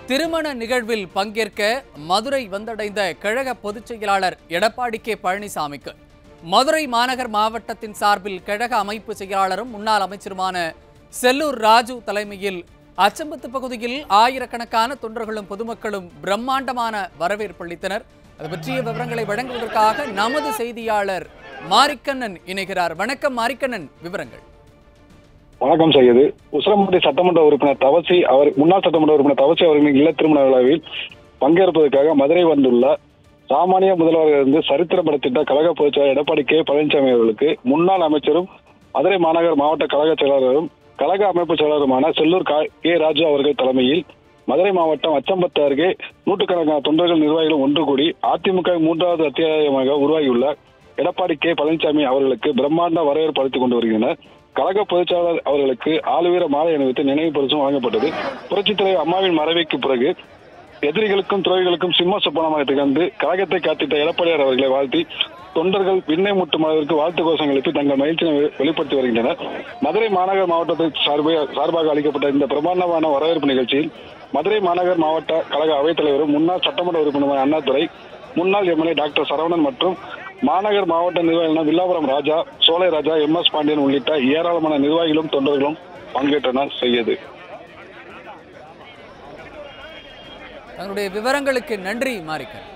திருமண நிகழ்வில் பங்கேற்க மதுரை வந்தடைந்த கழக பொதுச் செயலாளர் எடப்பாடி கே பழனிசாமிக்கு மதுரை மாநகர் மாவட்டத்தின் சார்பில் கழக அமைப்பு செயலாளரும் முன்னாள் அமைச்சருமான செல்லூர் ராஜு தலைமையில் அச்சம்பத்து பகுதியில் ஆயிரக்கணக்கான தொண்டர்களும் பொதுமக்களும் பிரம்மாண்டமான வரவேற்பு அளித்தனர் அது பற்றிய விவரங்களை வழங்குவதற்காக நமது செய்தியாளர் மாரிக்கண்ணன் இணைகிறார் வணக்கம் மாரிக்கண்ணன் விவரங்கள் வணக்கம் செய்யுது உசிலம்பட்டி சட்டமன்ற உறுப்பினர் தவசி அவர் முன்னாள் சட்டமன்ற உறுப்பினர் தவசி அவர்களின் இல்ல திருமண விழாவில் பங்கேற்பதற்காக மதுரை வந்துள்ள சாமானிய முதல்வரிலிருந்து சரித்திரம் படைத்திட்ட கழக பொதுச்செயலாளர் எடப்பாடி கே பழனிசாமி அவர்களுக்கு முன்னாள் அமைச்சரும் மதுரை மாநகர் மாவட்ட கழக செயலாளரும் கழக அமைப்பு செயலாளருமான செல்லூர் கா- கே ராஜு அவர்கள் தலைமையில் மதுரை மாவட்டம் அச்சம்பத்து அருகே நூற்றுக்கணக்கான தொண்டர்கள் நிர்வாகிகளும் ஒன்று கூடி அதிமுக மூன்றாவது அத்தியாயமாக உருவாகியுள்ள எடப்பாடி கே பழனிசாமி அவர்களுக்கு பிரம்மாண்ட வரவேற்பு அளித்துக் கொண்டு வருகின்றனர் கழக பொதுச்செயலாளர் அவர்களுக்கு ஆளுவீர மாலை அணிவித்து நினைவு பரிசும் வழங்கப்பட்டது புரட்சித் தலைவர் அம்மாவின் மறைவுக்கு பிறகு எதிரிகளுக்கும் துறவிகளுக்கும் சிம்ம சொப்பனமாக திகழ்ந்து கழகத்தை காத்திட்ட எடப்பாடியார் அவர்களை வாழ்த்தி தொண்டர்கள் விண்ணை முட்டும் அளவிற்கு வாழ்த்து கோஷங்கள் எழுப்பி தங்கள் மகிழ்ச்சியை வெ- வெளிப்படுத்தி வருகின்றனர் மதுரை மாநகர் மாவட்டத்தை சார்பு- சார்பாக அளிக்கப்பட்ட இந்த பிரமாண்டமான வரவேற்பு நிகழ்ச்சியில் மதுரை மாநகர் மாவட்ட கழக அவைத்தலைவரும் முன்னாள் சட்டமன்ற உறுப்பினருமான அண்ணாதுரை முன்னாள் எம்எல்ஏ டாக்டர் சரவணன் மற்றும் மாநகர் மாவட்ட நிர்வாகிகளான வில்லாபுரம் ராஜா சோலை ராஜா எம் எஸ் பாண்டியன் உள்ளிட்ட ஏராளமான நிர்வாகிகளும் தொண்டர்களும் பங்கேற்றனர் செய்யது தங்களுடைய விவரங்களுக்கு நன்றி மாரிக்கண்ணன்